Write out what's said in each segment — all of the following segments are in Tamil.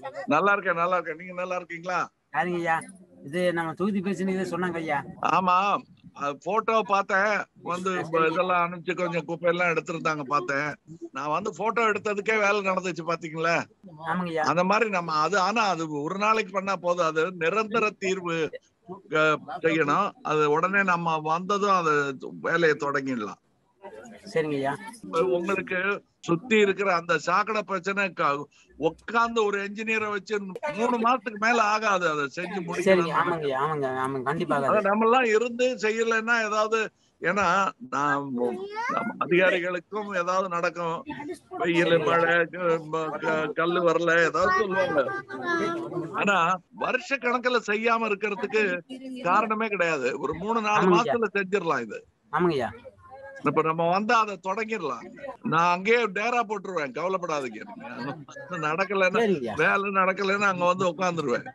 நல்லா இருக்கேன் நல்லா இருக்கேன் நீங்க நல்லா இருக்கீங்களா யாருங்க ஐயா இது நம்ம தொகுதி பேசுனது இதை சொன்னாங்க ஐயா ஆமா போட்டோ பார்த்தேன் வந்து இப்ப இதெல்லாம் அனுப்பிச்சு கொஞ்சம் குப்பையெல்லாம் எடுத்திருந்தாங்க பார்த்தேன் நான் வந்து போட்டோ எடுத்ததுக்கே வேலை நடந்துச்சு பாத்தீங்களா ஆமாங்க ஐயா அந்த மாதிரி நம்ம அது ஆனா அது ஒரு நாளைக்கு பண்ணா போதும் அது நிரந்தர தீர்வு அஹ், செய்யணும் அது உடனே நம்ம வந்ததும் அது வேலையை தொடங்கிடலாம் சரிங்க ஐயா இப்ப உங்களுக்கு சுத்தி இருக்கிற அந்த சாக்கடை பிரச்சனை க- உட்கார்ந்து ஒரு என்ஜினியரை வச்சு மூணு மாசத்துக்கு மேல ஆகாது அதை செஞ்சு சரிங்க முடிக்கணும் ஆமாங்க ஐயா ஆமாங்க ஆமாங்க கண்டிப்பாக அத நம்ம எல்லாம் இருந்து செய்யலைன்னா ஏதாவது ஏன்னா நான் நம்ம அதிகாரிகளுக்கும் ஏதாவது நடக்கும் வெயில் மழை க- ம- க- கல்லு வரல ஏதாவது சொல்லுவாங்க ஆனா வருஷ கணக்குல செய்யாம இருக்கிறதுக்கு காரணமே கிடையாது ஒரு மூணு நாலு ஆமாங்க. மாசத்துல செஞ்சிடலாம் இது ஆமாங்க ஐயா இப்ப நம்ம வந்தா அதை தொடங்கிடலாம் நான் அங்கேயே டேரா போட்டுருவேன் கவலைப்படாதீங்க நீங்க நடக்கலைன்னா சரிங்க ஐயா வேலை நடக்கலைன்னா அங்க வந்து உட்காந்துருவேன்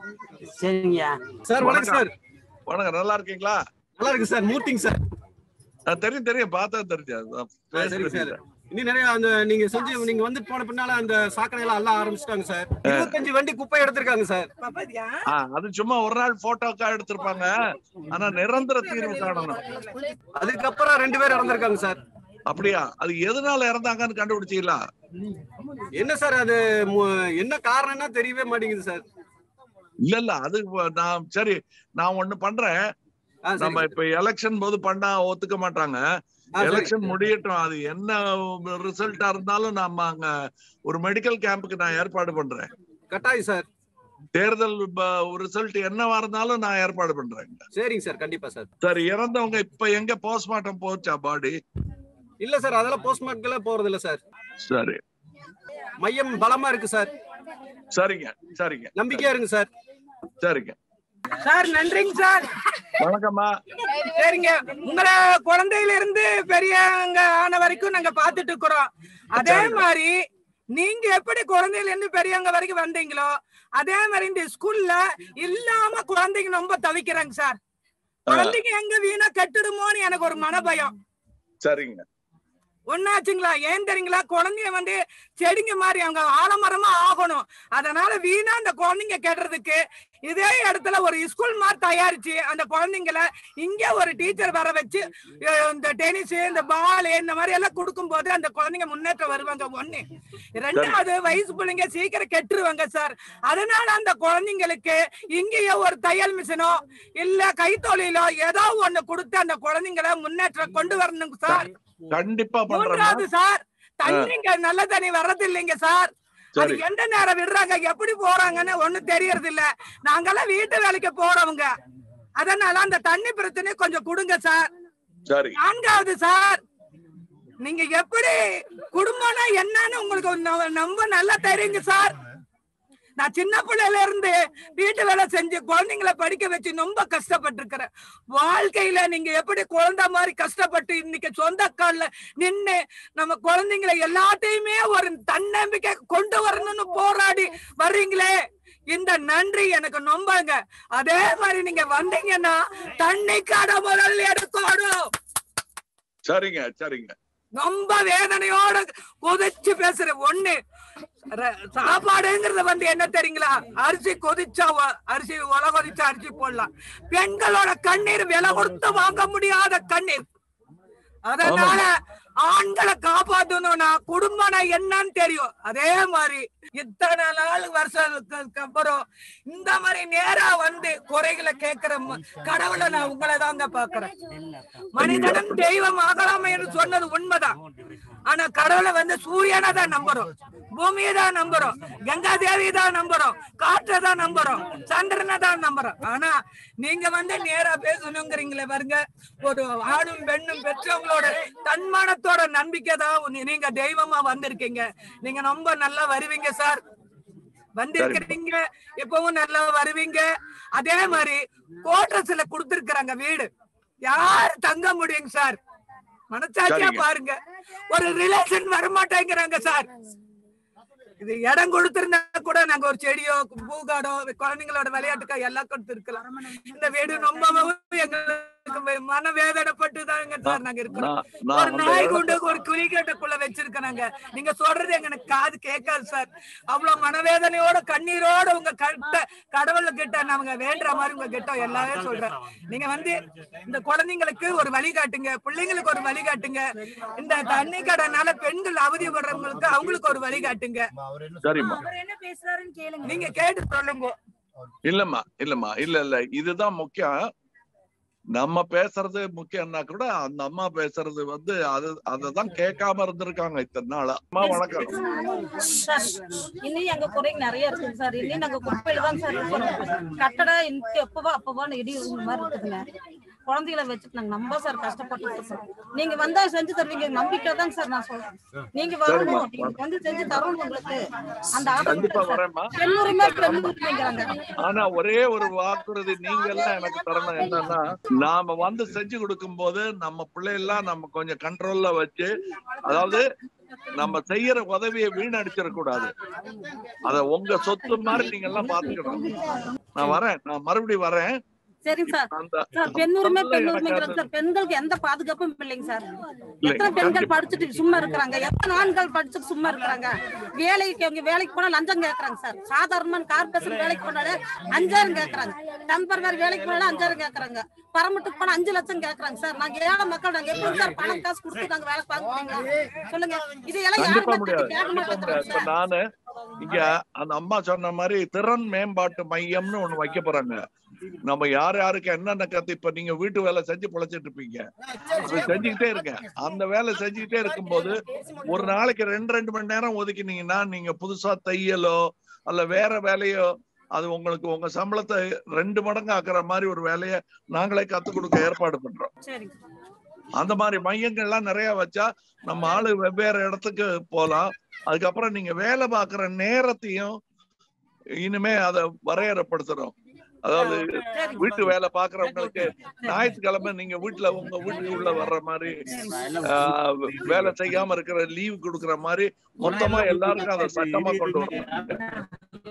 சரிங்க ஐயா சார் வணக்கம் சார் வணக்கம் நல்லா இருக்கீங்களா நல்லா இருக்கு சார் மூர்த்திங் சார் அஹ் தெரியும் தெரியும் பார்த்தா தெரிஞ்சு அதான் ஆ, சரிங்க சார் பேசுறது. இன்னும் நிறைய அந்த நீங்க செஞ்சு நீங்க வந்து போன பின்னால அந்த சாக்கடை எல்லாம் அள்ள ஆரம்பிச்சிட்டாங்க சார் இருபத்தஞ்சு வண்டி குப்பை எடுத்திருக்காங்க சார் ஆ, அது சும்மா ஒரு நாள் போட்டோக்கா எடுத்திருப்பாங்க ஆனா நிரந்தர தீர்வு காணணும் அதுக்கப்புறம் ரெண்டு பேர் இறந்திருக்காங்க சார் அப்படியா அது எதனால இறந்தாங்கன்னு கண்டுபிடிச்சீங்களா என்ன சார் அது மு- என்ன காரணம்னா தெரியவே மாட்டேங்குது சார் இல்ல இல்ல அது இப்ப நான் சரி நான் ஒண்ணு பண்றேன் ஆ, சரி. நம்ம இப்ப எலெக்ஷன் போது பண்ணா ஒத்துக்க மாட்டாங்க ஆ, சரி. எலெக்ஷன் முடியட்டும் அது என்ன ரிசல்ட்டா இருந்தாலும் நம்ம அங்க ஒரு மெடிக்கல் கேம்புக்கு நான் ஏற்பாடு பண்றேன் கட்டாயம் சார் தேர்தல் ரிசல்ட் என்னவா இருந்தாலும் நான் ஏற்பாடு பண்றேன் சரிங்க சார் கண்டிப்பா சார் சரி இறந்தவங்க இப்ப எங்க போஸ்ட்மார்ட்டம் போச்சா பாடி இல்ல சார் அதெல்லாம் போஸ்ட்மார்ட்ல போறது இல்ல சார் சரி மையம் பலமா இருக்கு சார் சரிங்க சரிங்க நம்பிக்கையா இருங்க சார் சரிங்க சார் நன்றிங்க சார் வணக்கம்மா சரிங்க உங்களை குழந்தையில இருந்து பெரியவங்க ஆன வரைக்கும் நாங்க பாத்துட்டு இருக்கிறோம் அதே மாதிரி நீங்க எப்படி குழந்தையில இருந்து பெரியவங்க வரைக்கும் வந்தீங்களோ அதே மாதிரி இந்த ஸ்கூல்ல இல்லாம குழந்தைங்க ரொம்ப தவிக்கிறாங்க சார் குழந்தைங்க எங்க வீணா கெட்டுடுமோன்னு எனக்கு ஒரு மனபயம் சரிங்க ஒன்னாச்சுங்களா ஏன் தெரியுங்களா குழந்தைங்க வந்து செடிங்க மாதிரி அவங்க ஆலமரமா ஆகணும் அதனால வீணா அந்த குழந்தைங்க கெடுறதுக்கு இதே இடத்துல ஒரு ஸ்கூல் மாதிரி தயாரிச்சு அந்த குழந்தைங்கள இங்க ஒரு டீச்சர் வர வச்சு அஹ், இந்த டென்னிஸ் இந்த பால் இந்த மாதிரி எல்லாம் கொடுக்கும் போது அந்த குழந்தைங்க முன்னேற்றம் வருவாங்க ஒண்ணு ரெண்டாவது வயசு பிள்ளைங்க சீக்கிரம் கெட்டுருவாங்க சார் அதனால அந்த குழந்தைங்களுக்கு இங்கேயே ஒரு தையல் மிஷினோ இல்ல கைத்தொழிலோ ஏதோ ஒண்ணு கொடுத்து அந்த குழந்தைங்கள முன்னேற்றம் கொண்டு வரணுங்க சார் கண்டிப்பா பண்றேன் மூன்றாவது சார் தண்ணிங்க நல்ல தண்ணி வர்றது இல்லைங்க சார் அது சரி எந்த நேரம் விடுறாங்க எப்படி போறாங்கன்னு ஒண்ணும் தெரியறது இல்ல நாங்கெல்லாம் வீட்டு வேலைக்கு போறவங்க அதனால அந்த தண்ணி பிரச்சனை கொஞ்சம் கொடுங்க சார் சரி நான்காவது சார் நீங்க எப்படி குடும்பம்னா என்னன்னு உங்களுக்கு ந- ரொம்ப நல்லா தெரியுங்க சார் நான் சின்ன பிள்ளையில இருந்து வீட்டு வேலை செஞ்சு குழந்தைங்களை படிக்க வச்சு ரொம்ப கஷ்டப்பட்டிருக்கிறேன் வாழ்க்கையில நீங்க எப்படி குழந்தை மாதிரி கஷ்டப்பட்டு இன்னைக்கு சொந்த கால்ல நின்னு நம்ம குழந்தைங்களை எல்லாத்தையுமே ஒரு தன்னம்பிக்கை கொண்டு வரணும்னு போராடி வர்றீங்களே இந்த நன்றி எனக்கு நொம்பங்க அதே மாதிரி நீங்க வந்தீங்கன்னா தண்ணி கடை முதல்ல எடுக்கணும் சரிங்க சரிங்க ரொம்ப வேதனையோட கொதிச்சு பேசுற ஒண்ணு ர- சாப்பாடுங்கிறது வந்து என்ன தெரியுங்களா அரிசி கொதிச்சா ஒ- அரிசி உல கொதிச்சா அரிசி போடலாம் பெண்களோட கண்ணீர் விலை கொடுத்து வாங்க முடியாத கண்ணீர் அதனால ஆண்களை காப்பாத்தணும்னா குடும்பம்னா என்னன்னு தெரியும் அதே மாதிரி இத்தனை நாள் வருஷத்துக்கு அப்புறம் இந்த மாதிரி நேரா வந்து குறைகளை கேட்கிற ம- கடவுளை நான் உங்களை தாங்க பாக்குறேன் மனிதனும் தெய்வம் ஆகலாமே என்று சொன்னது உண்மைதான் ஆனா கடவுளை வந்து சூரியனை தான் நம்புறோம் பூமியை தான் நம்புறோம் கங்கா தேவி தான் நம்புறோம் காற்றை தான் நம்புறோம் சந்திரனை தான் நம்புறோம் ஆனா நீங்க வந்து நேரா பேசணுங்கிறீங்களே பாருங்க ஒரு ஆணும் பெண்ணும் பெற்றவங்களோட தன்மானத்தோட நம்பிக்கை தான் உன்னை- நீங்க தெய்வமா வந்திருக்கீங்க நீங்க ரொம்ப நல்லா வருவீங்க சார் வந்திருக்கிறீங்க இப்பவும் நல்லா வருவீங்க அதே மாதிரி கோட்ரஸ்ல கொடுத்திருக்கிறாங்க வீடு யார் தங்க முடியுங்க சார் மனசாட்சியா சரிங்க. பாருங்க ஒரு ரிலேஷன் வரமாட்டேங்கிறாங்க சார் இது இடம் கொடுத்திருந்தா கூட நாங்க ஒரு செடியோ பூகாடோ குழந்தைங்களோட விளையாட்டுக்கா எல்லாம் கொடுத்திருக்கலாம் இந்த வீடு ரொம்பவும் எங்களுக்கு மன வேதனைப்பட்டு தாங்க சார் நாங்க இருக்கிறோம் நான் நான் ஒரு அந்த நாய் இடத்த- குண்டு ஒரு குளிக்கட்டுக்குள்ள வச்சிருக்கறாங்க நீங்க சொல்றது எங்களுக்கு காது கேட்காது சார் அவ்வளவு மனவேதனையோட கண்ணீரோட உங்க கட்ட கடவுள் கிட்ட நாங்க வேண்டுற மாதிரி உங்க கிட்ட எல்லாமே சொல்றேன் நீங்க வந்து இந்த குழந்தைங்களுக்கு ஒரு வழி காட்டுங்க பிள்ளைங்களுக்கு ஒரு வழி காட்டுங்க இந்த தண்ணி கடனால பெண்கள் அவதிப்படுறவங்களுக்கு அவங்களுக்கு ஒரு வழி காட்டுங்க சரிம்மா அவர் என்ன பேசுறாருன்னு கேளுங்க நீங்க கேட்டு சொல்லுங்க இல்லம்மா இல்லம்மா இல்ல இல்ல இதுதான் முக்கியம் நம்ம பேசுறது முக்கியம்னா கூட அந்த அம்மா பேசுறது வந்து அது அததான் கேட்காம இருந்திருக்காங்க இத்தனை நாளா அம்மா வணக்கம் சார் இன்னும் எங்க குறைங்க நிறைய இருக்குங்க சார் இன்னும் நாங்க குப்பையில தான் சார் இருக்கிறோம் கட்டடம் இன்னும் எப்பவோ அப்பவான்னு இடி விழுந்த மாதிரி இருக்குதுங்க குழந்தைகளை வச்சுட்டு நாங்க ரொம்ப சார் கஷ்டப்பட்டு இருக்கோம் நீங்க வந்தா செஞ்சு தருவீங்க நம்பிக்கை தாங்க சார் நான் சொல்றேன் நீங்க வரணும் நீங்க வந்து செஞ்சு தரணும் உங்களுக்கு அந்த கண்டிப்பா ஆர்டர் வரேம்மா பெண் உரிமை பெண் உரிமைங்கிறாங்க ஆனா ஒரே ஒரு வாக்குறுதி நீங்க எல்லாம் எனக்கு தரணும் என்னன்னா நாம வந்து செஞ்சு கொடுக்கும் போது நம்ம பிள்ளையெல்லாம் நம்ம கொஞ்சம் கண்ட்ரோல்ல வச்சு அதாவது நம்ம செய்யற உதவியை வீணடிச்சிடக் கூடாது அத உங்க சொத்து மாதிரி நீங்க எல்லாம் பாத்துக்கணும் நான் வரேன் நான் மறுபடியும் வரேன் சரிங்க சார் அந்த சார் பெண் உரிமை பெண் எனக்கு உரிமைங்கிறது அது- சார் பெண்களுக்கு எந்த பாதுகாப்பும் இல்லைங்க சார் இல்லை, எத்தனை பெண்கள் கண்டிப்பா. படிச்சுட்டு சும்மா இருக்கிறாங்க எத்தனை ஆண்கள் படிச்சுட்டு சும்மா இருக்கிறாங்க வேலைக்கு அவங்க வேலைக்கு போனா லஞ்சம் கேக்குறாங்க சார் சாதாரணமான கார்பரேஷன் வேலைக்கு போனாலே அஞ்சாயிரம் கேக்குறாங்க டெம்பரவரி வேலைக்கு போனாலே அஞ்சாயிரம் கேக்குறாங்க பரமட்டுக்கு போனா அஞ்சு லட்சம் கேக்குறாங்க சார் நாங்க ஏழை மக்கள் நாங்க எப்படி சார் பணம் காசு கொடுத்து நாங்க வேலை பார்க்க சொல்லுங்க இதெல்லாம் கண்டிப்பா யாருமே முடியாது கேட்க கண்டிப்பா முடியாது இப்ப மாட்டேங்கிறாங்க சார் நானு இங்க அந்த அம்மா சொன்ன மாதிரி திறன் மேம்பாட்டு மையம்னு ஒண்ணு வைக்க போறாங்க நம்ம யார் யாருக்கு என்னென்ன கத்து இப்ப நீங்க வீட்டு வேலை செஞ்சு பொழைச்சிட்டு இருப்பீங்க அது செஞ்சுக்கிட்டே இருங்க அந்த வேலை செஞ்சுக்கிட்டே இருக்கும்போது ஒரு நாளைக்கு ரெண்டு ரெண்டு மணி நேரம் ஒதுக்கினீங்கன்னா நீங்க புதுசா தையலோ அல்ல வேற வேலையோ அது உங்களுக்கு உங்க சம்பளத்தை ரெண்டு மடங்கு ஆக்குற மாதிரி ஒரு வேலையை நாங்களே கத்துக் கொடுக்க ஏற்பாடு பண்றோம் சரிங்க அந்த மாதிரி மையங்கள்லாம் நிறைய வச்சா நம்ம ஆளு வெவ்வேறு இடத்துக்கு போலாம் அதுக்கப்புறம் நீங்க வேலை பார்க்குற நேரத்தையும் இனிமே அதை வரையறைப்படுத்தணும் அதாவது வீட்டு வேலை பாக்குறவங்களுக்கு ஞாயிற்றுக்கிழமை நீங்க வீட்டுல உங்க வீட்டுக்குள்ள வர்ற மாதிரி ஆஹ், வேலை செய்யாம இருக்கிற லீவ் கொடுக்குற மாதிரி மொத்தமா எல்லாருக்கும் அதை சட்டமா கொண்டு வரணும்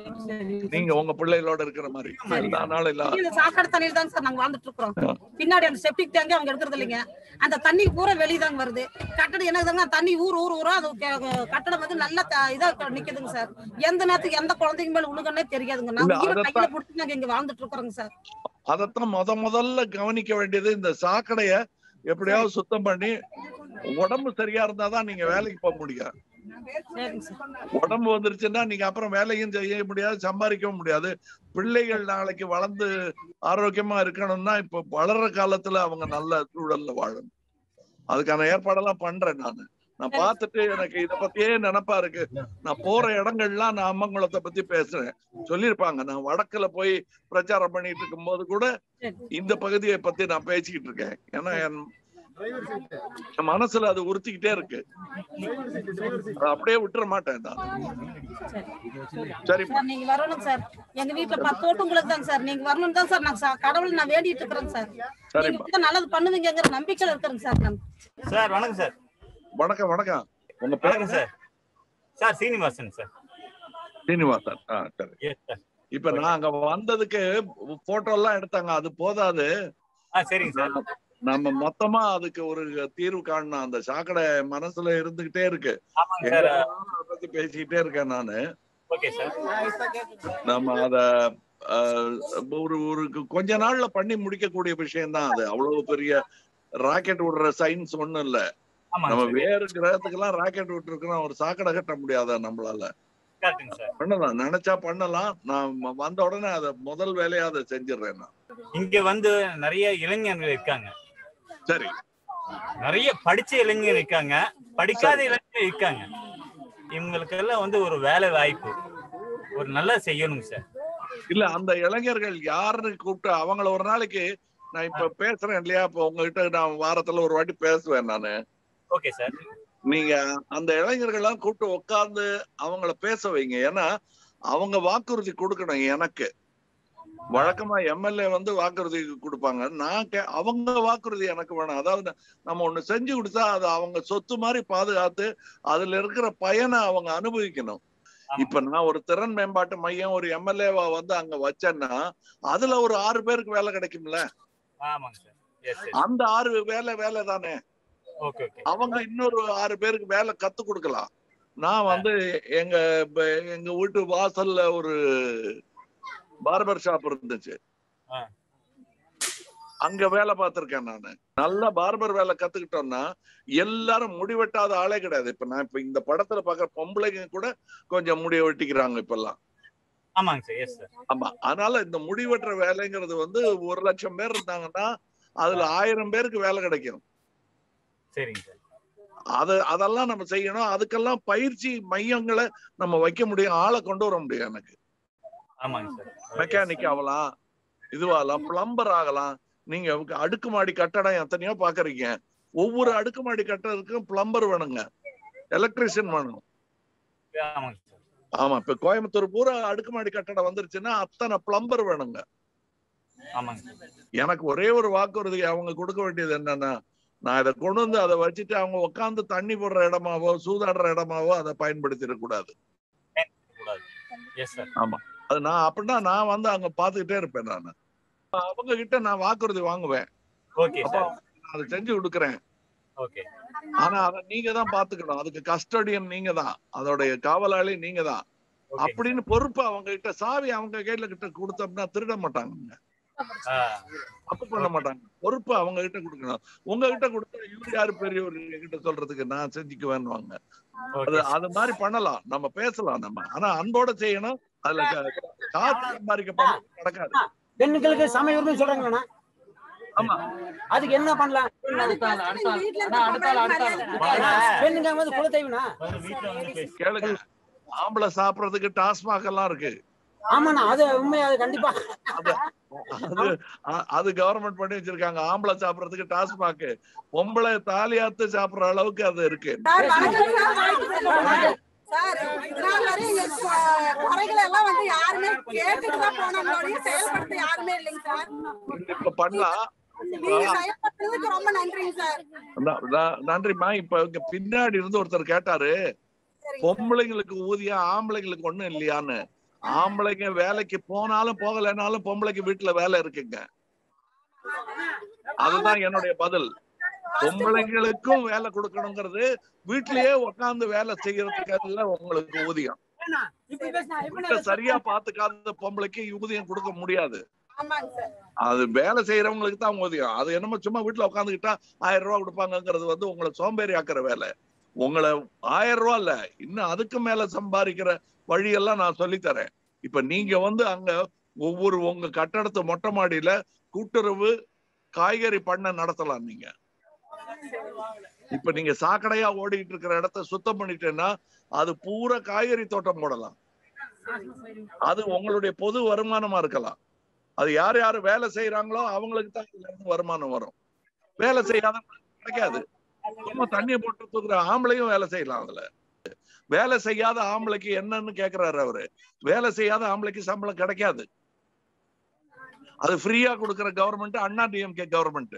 நீங்க உங்க பிள்ளைகளோட இருக்கிற மாதிரி எல்லா நாளும் இல்ல இந்த சாக்கடை தண்ணியில தான் சார் நாங்க வாழ்ந்துட்டு இருக்கிறோம் பின்னாடி அந்த செப்டிக் டேங்க் அவங்க எடுக்கிறது இல்லைங்க அந்த தண்ணி பூரா வெளியே தாங்க வருது கட்டடம் என்னதுங்க தண்ணி ஊர் ஊர் ஊரா அது கே- கட்டடம் வந்து நல்லா த- இதா க- நிக்குதுங்க சார் எந்த நேரத்துக்கு எந்த குழந்தைங்க மேல உழுகன்னே தெரியாதுங்க நாங்க இல்ல, உயிரை அதைத்தான் கையில பிடிச்சி நாங்க இங்க வாழ்ந்துட்டு இருக்கிறோங்க சார் அதைத்தான் முத முதல்ல கவனிக்க வேண்டியது இந்த சாக்கடைய எப்படியாவது சுத்தம் பண்ணி உடம்பு சரியா இருந்தாதான் நீங்க வேலைக்கு போக முடியும் சரிங்க சார் உடம்பு வந்துருச்சுன்னா நீங்க அப்புறம் வேலையும் செய்ய முடியாது சம்பாதிக்கவும் முடியாது பிள்ளைகள் நாளைக்கு வளர்ந்து ஆரோக்கியமா இருக்கணும்னா இப்ப வளர்ற காலத்துல அவங்க நல்ல சூழல்ல வாழணும் அதுக்கான ஏற்பாடெல்லாம் பண்றேன் நானு நான் பார்த்துட்டு எனக்கு இத பத்தியே நினப்பா இருக்கு நான் போற இடங்கள்லாம் நான் அம்மங்குளத்தை பத்தி பேசுறேன் சொல்லியிருப்பாங்க நான் வடக்குல போய் பிரச்சாரம் பண்ணிட்டு இருக்கும் போது கூட இந்த பகுதியை பத்தி நான் பேசிக்கிட்டு இருக்கேன் ஏன்னா என் என் மனசுல அது உறுத்திக்கிட்டே இருக்கு அதை அப்படியே விட்டுற மாட்டேன் நான் சரி சார் நீங்க வரணும் சார் எங்க வீட்டுல பத்து ஓட்டு உங்களுக்கு தாங்க சார் நீங்க வரணும் தான் சார் நான் சா- கடவுள் நான் வேண்டிட்டு இருக்கிறேங்க சார் நீங்க சரிம்மா வந்து நல்லது பண்ணுவீங்கிற நம்பிக்கையில இருக்கிறேங்க சார் நான் சார் வணக்கம் சார் வணக்கம் வணக்கம் உங்க பேரு வணக்கம் sir sir Srinivasan sir Srinivasan ஆ சரி எஸ் சார் இப்ப நான் அங்க வந்ததுக்கு போட்டோ எல்லாம் எடுத்தாங்க அது போதாது ஆ சரிங்க சார் நம்ம மொத்தமா அதுக்கு ஒரு தீர்வு காணணும் அந்த சாக்கடை மனசுல இருந்துகிட்டே இருக்கு ஆமாங்க சார் அதை பத்தி பேசிக்கிட்டே இருக்கேன் நானு ஓகே சார் நம்ம அத அஹ், ஒரு ஒரு கொஞ்ச நாள்ல பண்ணி முடிக்கக்கூடிய விஷயம் தான் அது அவ்வளவு பெரிய ராக்கெட் விடுற சயின்ஸ் ஒண்ணும் இல்ல ஆமாங்க நம்ம சார் வேறு கிரகத்துக்கெல்லாம் ராக்கெட் விட்டுருக்கோம் ஒரு சாக்கடை கட்ட முடியாதா நம்மளால கரெக்டுங்க சார் பண்ணலாம் நினைச்சா பண்ணலாம் நான் ம- வந்த உடனே அதை முதல் வேலையா அதை செஞ்சிடுறேன் நான் இங்க வந்து நிறைய இளைஞர்கள் இருக்காங்க சரி நிறைய படிச்ச இளைஞர் இருக்காங்க படிக்காத இளைஞர் இருக்காங்க இவங்களுக்கு எல்லாம் வந்து ஒரு வேலை வாய்ப்பு ஒரு நல்லா செய்யணுங்க சார் இல்ல அந்த இளைஞர்கள் யாருன்னு கூப்பிட்டு அவங்கள ஒரு நாளைக்கு நான் இப்ப பேசுறேன் இல்லையா இப்ப உங்ககிட்ட நான் வாரத்துல ஒரு வாட்டி பேசுவேன் நானு ஓகே சார் நீங்க அந்த இளைஞர்கள்லாம் கூப்பிட்டு உட்கார்ந்து அவங்கள பேச வைங்க ஏன்னா அவங்க வாக்குறுதி கொடுக்கணும் எனக்கு வழக்கமா எம்எல்ஏ வந்து வாக்குறுதி கொடுப்பாங்க நான் கே- அவங்க வாக்குறுதி எனக்கு வேணும் அதாவது நம்ம ஒண்ணு செஞ்சு கொடுத்தா அது அவங்க சொத்து மாதிரி பாதுகாத்து அதுல இருக்கிற பயனை அவங்க அனுபவிக்கணும் இப்ப நான் ஒரு திறன் மேம்பாட்டு மையம் ஒரு எம்எல்ஏவா வந்து அங்க வச்சேன்னா அதுல ஒரு ஆறு பேருக்கு வேலை கிடைக்கும்ல ஆமாங்க சார் எஸ் அந்த ஆறு வேலை வேலை தானே ஓகே ஓகே அவங்க இன்னொரு ஆறு பேருக்கு வேலை கத்து கொடுக்கலாம் நான் வந்து எங்க ப- எங்க வீட்டு வாசல்ல ஒரு பார்பர் ஷாப் இருந்துச்சு ஆ. அங்க வேலை பார்த்திருக்கேன் நானு நல்ல பார்பர் வேலை கத்துக்கிட்டோம்னா எல்லாரும் முடி வெட்டாத ஆளே கிடையாது இப்ப நான் இப்ப இந்த படத்துல பாக்குற பொம்பளைங்க கூட கொஞ்சம் முடிய வெட்டிக்கிறாங்க இப்பெல்லாம் ஆமாங்க சார் எஸ் சார் ஆமா அதனால இந்த முடி வெட்டுற வேலைங்கிறது வந்து ஒரு லட்சம் பேர் இருந்தாங்கன்னா அதுல ஆயிரம் பேருக்கு வேலை கிடைக்கும் சரிங்க சார் அது அதெல்லாம் நம்ம செய்யணும் அதுக்கெல்லாம் பயிற்சி மையங்களை நம்ம வைக்க முடியும் ஆளை கொண்டு வர முடியும் எனக்கு ஆமாங்க சார் மெக்கானிக் ஆகலாம் இதுவாகலாம் பிளம்பர் ஆகலாம் நீங்க அடுக்குமாடி கட்டடம் எத்தனையோ பாக்குறீங்க ஒவ்வொரு அடுக்குமாடி கட்டடத்துக்கும் பிளம்பர் வேணுங்க எலக்ட்ரிஷியன் வேணும் ஆமாங்க சார் ஆமா இப்ப கோயம்புத்தூர் பூரா அடுக்குமாடி கட்டடம் வந்துருச்சுன்னா அத்தனை பிளம்பர் வேணுங்க ஆமாங்க சார் எனக்கு ஒரே ஒரு வாக்குறுதி அவங்க கொடுக்க வேண்டியது என்னன்னா நான் இதை கொண்டு வந்து அதை வச்சுட்டு அவங்க உட்காந்து தண்ணி போடுற இடமாவோ சூதாடுற இடமாவோ அதை பயன்படுத்திடக் கூடாது கூடாது எஸ் சார் அது நான் அப்படின்னா நான் வந்து அங்க பாத்துக்கிட்டே இருப்பேன் நான் அவங்க கிட்ட நான் வாக்குறுதி வாங்குவேன் ஓகே அப்ப சார் நான் அதை செஞ்சு கொடுக்குறேன் ஓகே ஆனா அதை நீங்க தான் பாத்துக்கணும் அதுக்கு கஸ்டடியன் நீங்க தான் அதோடைய காவலாளி நீங்க தான் ஓகே அப்படின்னு பொறுப்பு அவங்க கிட்ட சாவி அவங்க கையில கிட்ட கொடுத்தோம்னா திருட மாட்டாங்க ஆ தப்பு பண்ண மாட்டாங்க பொறுப்பு அவங்க கிட்ட கொடுக்கணும் உங்ககிட்ட கொடுத்தா இவர் யாரு பெரியவர் கிட்ட சொல்றதுக்கு நான் செஞ்சுக்குவேன்னுவாங்க அது ஓகே அது மாதிரி பண்ணலாம் நம்ம பேசலாம் நம்ம ஆனா அன்போட செய்யணும் அதுல க- காசு சம்பாதிக்க பணம் நடக்காது பெண்களுக்கு சமய உரிமை சொல்றாங்களா ஆமா அதுக்கு என்ன பண்ணலாம் பெண்ணுங்க வந்து குலதெய்வனா வீட்டுல வந்து பேசி கேளுங்க ஆம்பளை சாப்பிடறதுக்கு டாஸ்மாக் எல்லாம் இருக்கு ஆமாண்ணா அது உண்மையா அது கண்டிப்பா அது அ- அது கவர்மெண்ட் பண்ணி வச்சிருக்காங்க ஆம்பளை சாப்பிடறதுக்கு டாஸ்மாக் பொம்பளை தாலியாத்து சாப்பிடுற அளவுக்கு அது இருக்கு சார் வணக்கம் சார் வணக்கம் சார் இதனால வரை எங்க கு- குறைகளை எல்லாம் வந்து யாருமே கேட்டுட்டு தான் போனோம்னோடய செயல்படுத்த யாருமே இல்லைங்க சார் இப்ப பண்ணலாம் நீங்க செயல்படுத்துறதுக்கு ரொம்ப நன்றிங்க சார் ந- ந- நன்றிம்மா இப்ப இங்க பின்னாடி இருந்து ஒருத்தர் கேட்டாரு பொம்பளைங்களுக்கு ஊதியம் ஆம்பளைங்களுக்கு ஒண்ணும் இல்லையான்னு ஆம்பளைங்க வேலைக்கு போனாலும் போகலைனாலும் பொம்பளைக்கு வீட்டுல வேலை இருக்குங்க அதுதான் என்னுடைய பதில் பொம்பளைங்களுக்கும் வேலை கொடுக்கணுங்கிறது வீட்லயே உட்கார்ந்து வேலை செய்யறதுக்கு உங்களுக்கு ஊதியம் இப்படி பேசினா வீட்டை சரியா பாத்துக்காத பொம்பளைக்கு ஊதியம் கொடுக்க முடியாது ஆமாங்க சார் அது வேலை செய்யறவங்களுக்கு தான் ஊதியம் அது என்னமோ சும்மா வீட்டுல உட்காந்துக்கிட்டா ஆயிரம் ரூபாய் கொடுப்பாங்கங்கிறது வந்து உங்களை சோம்பேறி ஆக்குற வேலை உங்களை ஆயிரம் ரூபாய் இல்ல இன்னும் அதுக்கு மேல சம்பாதிக்கிற வழியெல்லாம் நான் சொல்லித் தரேன் இப்ப நீங்க வந்து அங்க ஒவ்வொரு உங்க கட்டடத்து மொட்டை மாடியில கூட்டுறவு காய்கறி பண்ணை நடத்தலாம் நீங்க இப்ப நீங்க சாக்கடையா ஓடிட்டு இருக்கிற இடத்த சுத்தம் பண்ணிட்டேன்னா அது பூரா காய்கறி தோட்டம் போடலாம் அது உங்களுடைய பொது வருமானமா இருக்கலாம் அது யார் யாரு வேலை செய்யறாங்களோ அவங்களுக்கு தான் இதுல இருந்து வருமானம் வரும் வேலை செய்யாதவங்களுக்கு கிடைக்காது சும்மா தண்ணியை போட்டு தூக்குற ஆம்பளையும் வேலை செய்யலாம் அதுல வேலை செய்யாத ஆம்பளைக்கு என்னன்னு கேக்குறாரு அவரு வேலை செய்யாத ஆம்பளைக்கு சம்பளம் கிடைக்காது அது ஃப்ரீயா கொடுக்கிற கவர்மெண்ட் அண்ணா டிஎம்கே கவர்மெண்ட்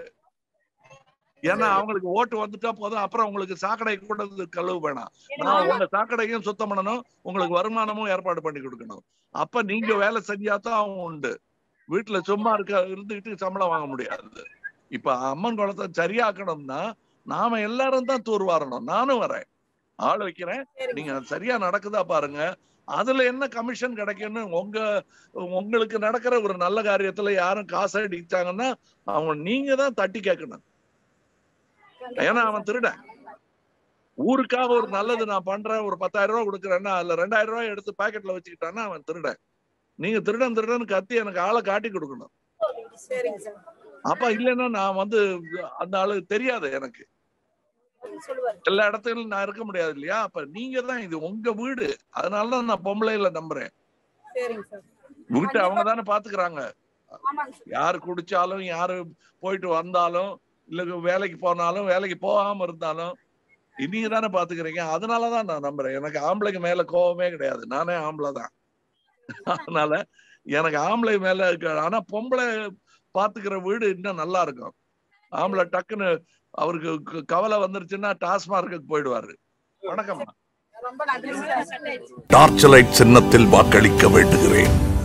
ஏன்னா அவங்களுக்கு ஓட்டு வந்துட்டா போதும் அப்புறம் உங்களுக்கு சாக்கடை கூட கழுவு வேணாம் நான் உங்க சாக்கடையும் சுத்தம் பண்ணணும் உங்களுக்கு வருமானமும் ஏற்பாடு பண்ணி கொடுக்கணும் அப்ப நீங்க வேலை செஞ்சாதான் உண்டு வீட்டுல சும்மா இருக்க இருந்துகிட்டு சம்பளம் வாங்க முடியாது இப்ப அம்மன் குளத்தை சரியாக்கணும்னா நாம எல்லாரும் தான் தூர்வாரணும் நானும் வரேன் ஆள் வைக்கிறேன் நீங்க அது சரியா நடக்குதா பாருங்க அதுல என்ன கமிஷன் கிடைக்கும்னு உங்க உங்களுக்கு நடக்கிற ஒரு நல்ல காரியத்துல யாரும் காசு அடிச்சாங்கன்னா அவங்க நீங்க தான் தட்டி கேட்கணும் ஏன்னா அவன் திருடன் ஊருக்காக ஒரு நல்லது நான் பண்றேன் ஒரு பத்தாயிரம் ரூபாய் கொடுக்குறேன்னா அதுல ரெண்டாயிரம் ரூபாய் எடுத்து பாக்கெட்ல வச்சுக்கிட்டான்னா அவன் திருடன் நீங்க திருடன் திருடன் கத்தி எனக்கு ஆளை காட்டி கொடுக்கணும் சரிங்க சார் அப்ப இல்லைன்னா நான் வந்து அந்த ஆளு தெரியாது எனக்கு சொல்லுவாரு எல்லா இடத்துலயும் நான் இருக்க முடியாது இல்லையா அப்ப நீங்க தான் இது உங்க வீடு அதனாலதான் நான் பொம்பளைல நம்புறேன் சரிங்க சார் வீட்டை அவங்க தானே பாத்துக்கிறாங்க ஆமாங்க சார் யாரு குடிச்சாலும் யாரு போயிட்டு வந்தாலும் இல்ல வேலைக்கு போனாலும் வேலைக்கு போகாம இருந்தாலும் நீங்க தானே பாத்துக்கிறீங்க அதனாலதான் நான் நம்புறேன் எனக்கு ஆம்பளைக்கு மேல கோவமே கிடையாது நானே ஆம்பளை தான் அதனால எனக்கு ஆம்பளை மேல இருக்க ஆனா பொம்பளை பாத்துக்கிற வீடு இன்னும் நல்லா இருக்கும் ஆம்பளை டக்குன்னு அவருக்கு க- கவலை வந்துருச்சுன்னா டாஸ்மார்க்கு போயிடுவாரு வணக்கம் ரொம்ப நன்றி சார் டார்ச் லைட் சின்னத்தில் வாக்களிக்க வேண்டுகிறேன்